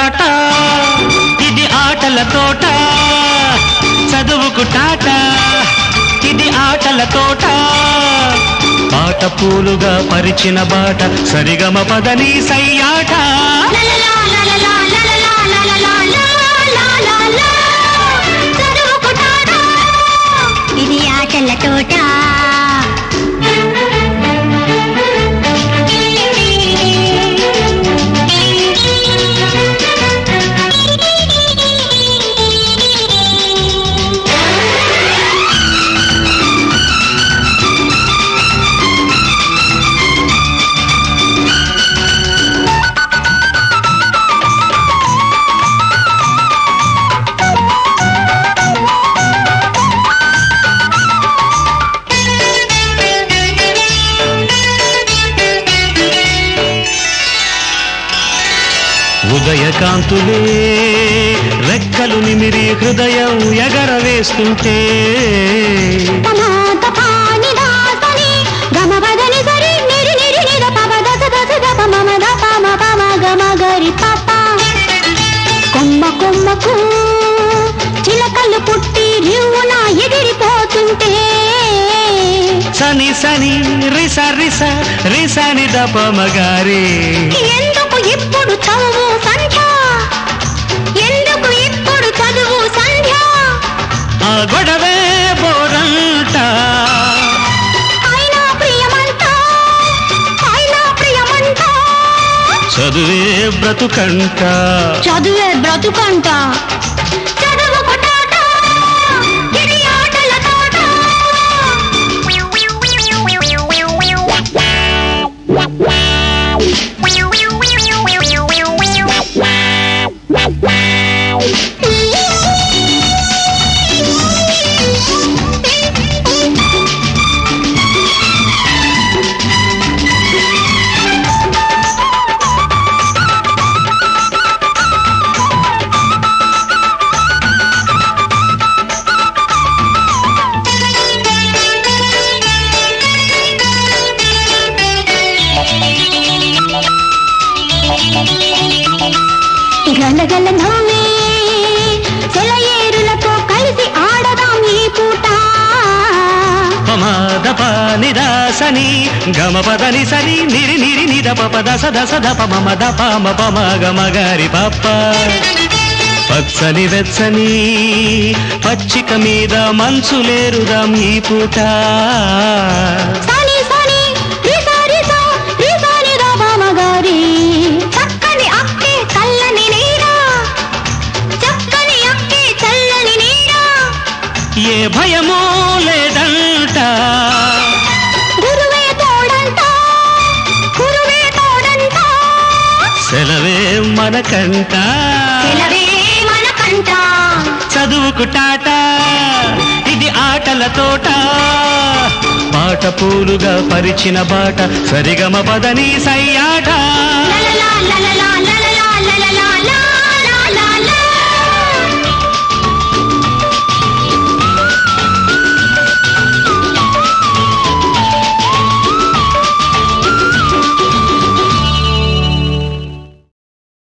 టాట ఇది ఆటల తోట చదువుకు టాట ఇది ఆటల తోట పాట పూలుగా పరిచిన బాట సరిగమ పదని సయ్యాట లలలా, లలలా, లలలా, లలలా, లలలా, లలలా. చదువుకుంటాడా? ఇది ఆటల తోట ఉదయకాంతులే రెక్కలు నిమిరి హృదయం ఎగరవేస్తుంటే తమాత పాని దాసని గమపదని సరి నిరి నిరి నిద పమ దస దస దప మమ ద పమ పమ గమ గరి పప కొమ్మ కొమ్మకు చిలకలు పుట్టి రివ్వున ఎగిరిపోతుంటే సని సని రిస రిస రిసని దప మగారి ఎందుకు ఇప్పుడు చదువు సంధ్య ఎందుకు ఇప్పుడు చదువు సంధ్య ఆ గొడవే బోరంట అయినా ప్రియమంట అయినా ప్రియమంట చదువే బ్రతుకంట చదువే బ్రతుకంట చదువుకుటాట ఇది ఆటల తోట గలగల నవ్వే సెలయేరులతో కలిసి ఆడదాం ఈ పూట పమాదప నిదాసని గమ పదని సని నిరి నిరి నిద పప దస దస దప మమ దప మప మగ మగారి పప్ప పచ్చని వెచ్చని పచ్చిక మీద మంచులేరుదాం ఈ పూట సని సని రిసా రిసా రిసా నిదా బామగారి చక్కని అక్కే చల్లని నీరా చక్కని అక్కే చల్లని నీరా ఏ భయమో లేదంట గురువే తోడంట గురువే తోడంట సెలవే మనకంట సెలవే మనకంట చదువుకు టాట ఇది ఆటల తోట పాట పూలుగా పరిచిన బాట సరిగమ పదని సయ్యాట లలలా లలలా